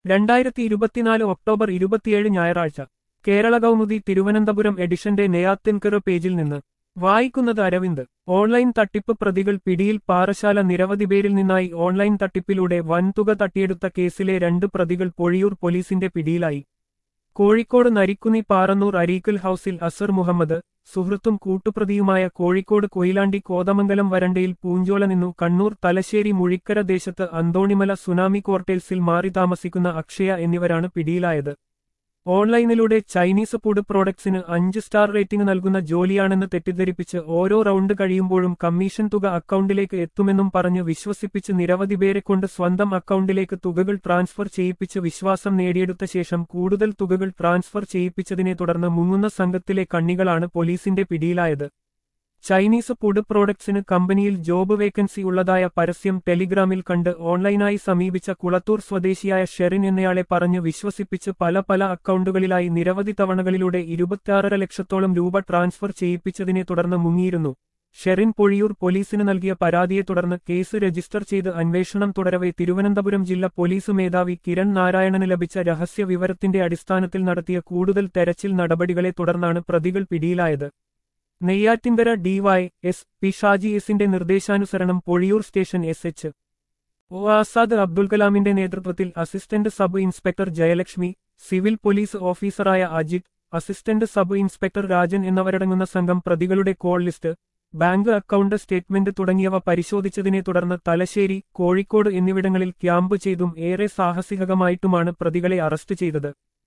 രണ്ടായിരത്തി ഇരുപത്തിനാല് ഒക്ടോബർ ഇരുപത്തിയേഴ് ഞായറാഴ്ച കേരള കൗമുദി തിരുവനന്തപുരം എഡിഷന്റെ നെയ്യാത്തിൻകറ് പേജിൽ നിന്ന് വായിക്കുന്നത് അരവിന്ദ് ഓൺലൈൻ തട്ടിപ്പ് പ്രതികൾ പിടിയിൽ പാറശാല നിരവധി പേരിൽ നിന്നായി ഓൺലൈൻ തട്ടിപ്പിലൂടെ വൻതുക തട്ടിയെടുത്ത കേസിലെ രണ്ട് പ്രതികൾ പൊഴിയൂർ പോലീസിന്റെ പിടിയിലായി കോഴിക്കോട് നരിക്കുന്നി പാറന്നൂർ അരീക്കൽ ഹൌസിൽ അസർ മുഹമ്മദ് സുഹൃത്തും കൂട്ടുപ്രതിയുമായ കോഴിക്കോട് കൊയിലാണ്ടി കോതമംഗലം വരണ്ടയിൽ പൂഞ്ചോല നിന്നു കണ്ണൂർ തലശ്ശേരി മുഴിക്കര ദേശത്ത് അന്തോണിമല സുനാമി ക്വാർട്ടേഴ്സിൽ മാറി താമസിക്കുന്ന അക്ഷയ എന്നിവരാണ് പിടിയിലായത് ഓൺലൈനിലൂടെ ചൈനീസ് ഫുഡ് പ്രോഡക്ട്സിന് അഞ്ച് സ്റ്റാർ റേറ്റിംഗ് നൽകുന്ന ജോലിയാണെന്ന് തെറ്റിദ്ധരിപ്പിച്ച് ഓരോ റൗണ്ട് കഴിയുമ്പോഴും കമ്മീഷൻ തുക അക്കൗണ്ടിലേക്ക് എത്തുമെന്നും പറഞ്ഞ് വിശ്വസിപ്പിച്ച് നിരവധി പേരെ കൊണ്ട് സ്വന്തം അക്കൗണ്ടിലേക്ക് തുകകൾ ട്രാൻസ്ഫർ ചെയ്യിപ്പിച്ച് വിശ്വാസം നേടിയെടുത്ത ശേഷം കൂടുതൽ തുകകൾ ട്രാൻസ്ഫർ ചെയ്യിപ്പിച്ചതിനെ തുടർന്ന് മുങ്ങുന്ന സംഘത്തിലെ കണ്ണികളാണ് പോലീസിന്റെ പിടിയിലായത് ചൈനീസ് ഫുഡ് പ്രോഡക്ട്സിന് കമ്പനിയിൽ ജോബ് വേക്കൻസി ഉള്ളതായ പരസ്യം ടെലിഗ്രാമിൽ കണ്ട് ഓൺലൈനായി സമീപിച്ച കുളത്തൂർ സ്വദേശിയായ ഷെറിൻ എന്നയാളെ പറഞ്ഞ് വിശ്വസിപ്പിച്ച് പല പല അക്കൗണ്ടുകളിലായി നിരവധി തവണകളിലൂടെ ഇരുപത്തിയാറര ലക്ഷത്തോളം രൂപ ട്രാൻസ്ഫർ ചെയ്യിപ്പിച്ചതിനെ തുടർന്ന് മുങ്ങിയിരുന്നു ഷെറിൻ പൊഴിയൂർ പോലീസിന് നൽകിയ പരാതിയെ തുടർന്ന് കേസ് രജിസ്റ്റർ ചെയ്ത് അന്വേഷണം തുടരവെ തിരുവനന്തപുരം ജില്ലാ പോലീസ് മേധാവി കിരൺ നാരായണന് ലഭിച്ച രഹസ്യ വിവരത്തിന്റെ അടിസ്ഥാനത്തിൽ നടത്തിയ കൂടുതൽ തെരച്ചിൽ നടപടികളെ തുടർന്നാണ് പ്രതികൾ പിടിയിലായത് Neyyattinkara DY S P Shaji എസിന്റെ നിർദ്ദേശാനുസരണം Pozhiyoor station S H O Azad Abdul കലാമിന്റെ നേതൃത്വത്തിൽ assistant sub inspector Jayalakshmi civil police ഓഫീസറായ Ajith assistant sub inspector Rajan എന്നിവരടങ്ങുന്ന സംഘം പ്രതികളുടെ call list bank account statement തുടങ്ങിയവ പരിശോധിച്ചതിനെ തുടർന്ന് തലശ്ശേരി കോഴിക്കോട് എന്നിവിടങ്ങളിൽ ക്യാമ്പ് ചെയ്തും ഏറെ സാഹസികമായിട്ടുമാണ് പ്രതികളെ അറസ്റ്റ് ചെയ്തത്